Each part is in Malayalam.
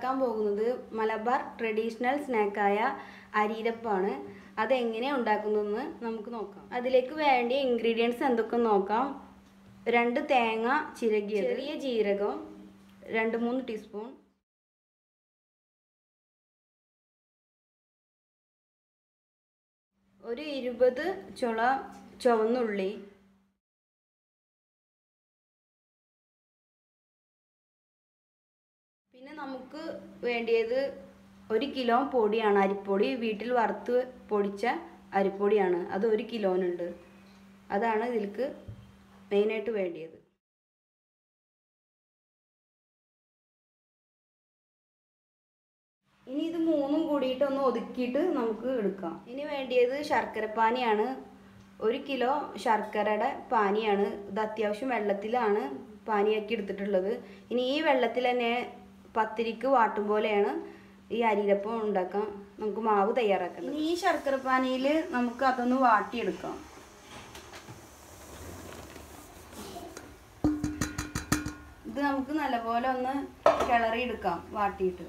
ഉണ്ടാക്കാൻ പോകുന്നത് മലബാർ ട്രഡീഷണൽ സ്നാക്കായ അരീരപ്പാണ് അതെങ്ങനെയാണ് ഉണ്ടാക്കുന്നതെന്ന് നമുക്ക് നോക്കാം അതിലേക്ക് വേണ്ടിയ ഇൻഗ്രീഡിയൻസ് എന്തൊക്കെ നോക്കാം രണ്ട് തേങ്ങ ചിരകിയത് ചെറിയ ജീരകം രണ്ട് മൂന്ന് ടീസ്പൂൺ ഒരു ഇരുപത് ചുള ചുവന്നുള്ളി പിന്നെ നമുക്ക് വേണ്ടിയത് ഒരു കിലോ പൊടിയാണ് അരിപ്പൊടി വീട്ടിൽ വറുത്ത് പൊടിച്ച അരിപ്പൊടിയാണ് അത് ഒരു കിലോനുണ്ട് അതാണ് ഇതിലേക്ക് മെയിനായിട്ട് വേണ്ടിയത് ഇനി ഇത് മൂന്നും കൂടിയിട്ട് ഒന്ന് ഒതുക്കിയിട്ട് നമുക്ക് എടുക്കാം ഇനി വേണ്ടിയത് ശർക്കരപ്പാനിയാണ് ഒരു കിലോ ശർക്കരയുടെ പാനിയാണ് ഇത് അത്യാവശ്യം വെള്ളത്തിലാണ് പാനിയാക്കി എടുത്തിട്ടുള്ളത് ഇനി ഈ വെള്ളത്തിൽ തന്നെ പത്തിരിക്ക് വാട്ടും പോലെയാണ് ഈ അരിരപ്പം ഉണ്ടാക്കാൻ നമുക്ക് മാവ് തയ്യാറാക്കണം ഇനി ഈ ശർക്കര പാനിയിൽ നമുക്ക് അതൊന്ന് വാട്ടിയെടുക്കാം ഇത് നമുക്ക് നല്ലപോലെ ഒന്ന് കിളറിയെടുക്കാം വാട്ടിയിട്ട്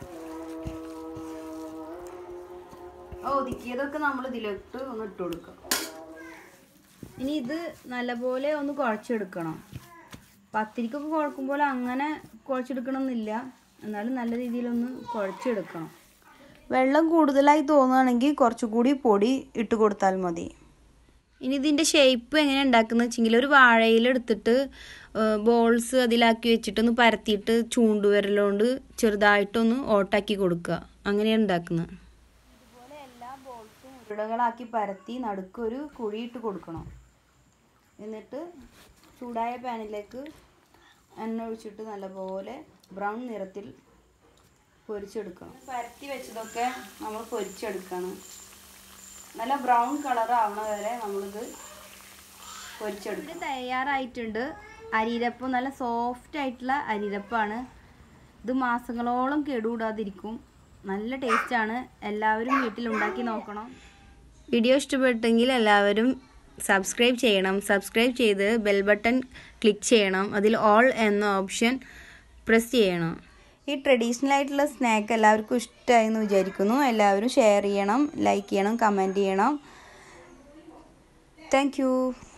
ആ ഒതുക്കിയതൊക്കെ നമ്മൾ ഇതിലിട്ട് ഒന്ന് ഇട്ട് കൊടുക്കാം ഇനി ഇത് നല്ലപോലെ ഒന്ന് കുഴച്ചെടുക്കണം പത്തിരിക്കൊക്കെ കുഴക്കുമ്പോൾ അങ്ങനെ കുഴച്ചെടുക്കണമെന്നില്ല എന്നാലും നല്ല രീതിയിലൊന്ന് കുഴച്ചെടുക്കണം വെള്ളം കൂടുതലായി തോന്നുകയാണെങ്കിൽ കുറച്ചുകൂടി പൊടി ഇട്ട് കൊടുത്താൽ മതി ഇനി ഇതിൻ്റെ ഷേപ്പ് എങ്ങനെ ഉണ്ടാക്കുന്നത് വെച്ചെങ്കിൽ ഒരു വാഴയിലെടുത്തിട്ട് ബോൾസ് അതിലാക്കി വെച്ചിട്ട് ഒന്ന് പരത്തിയിട്ട് ചൂണ്ടുവിരലുകൊണ്ട് ചെറുതായിട്ടൊന്ന് ഓട്ടാക്കി കൊടുക്കുക അങ്ങനെയാണ് ഉണ്ടാക്കുന്നത് ഇതുപോലെ എല്ലാ ബോൾസും ഉരുളകളാക്കി പരത്തി നടുക്ക് ഒരു കുഴിയിട്ട് കൊടുക്കണം എന്നിട്ട് ചൂടായ പാനിലേക്ക് എണ്ണ ഒഴിച്ചിട്ട് നല്ലപോലെ ബ്രൗൺ നിറത്തിൽ പൊരിച്ചെടുക്കണം പരത്തി വെച്ചതൊക്കെ നമ്മൾ പൊരിച്ചെടുക്കണം നല്ല ബ്രൗൺ കളർ ആവണ വരെ നമ്മളിത് പൊരിച്ചെടുക്കും ഇത് തയ്യാറായിട്ടുണ്ട് അരിരപ്പം നല്ല സോഫ്റ്റ് ആയിട്ടുള്ള അരിരപ്പാണ് ഇത് മാസങ്ങളോളം കേടുകൂടാതിരിക്കും നല്ല ടേസ്റ്റാണ് എല്ലാവരും വീട്ടിൽ ഉണ്ടാക്കി നോക്കണം വീഡിയോ ഇഷ്ടപ്പെട്ടെങ്കിൽ എല്ലാവരും സബ്സ്ക്രൈബ് ചെയ്യണം സബ്സ്ക്രൈബ് ചെയ്ത് ബെൽ ബട്ടൺ ക്ലിക്ക് ചെയ്യണം അതിൽ ഓൾ എന്ന ഓപ്ഷൻ പ്രസ് ചെയ്യണം ഈ ട്രഡീഷണൽ ആയിട്ടുള്ള സ്നാക്ക് എല്ലാവർക്കും ഇഷ്ടമായി എന്ന് വിചാരിക്കുന്നു എല്ലാവരും ഷെയർ ചെയ്യണം ലൈക്ക് ചെയ്യണം കമൻറ്റ് ചെയ്യണം താങ്ക്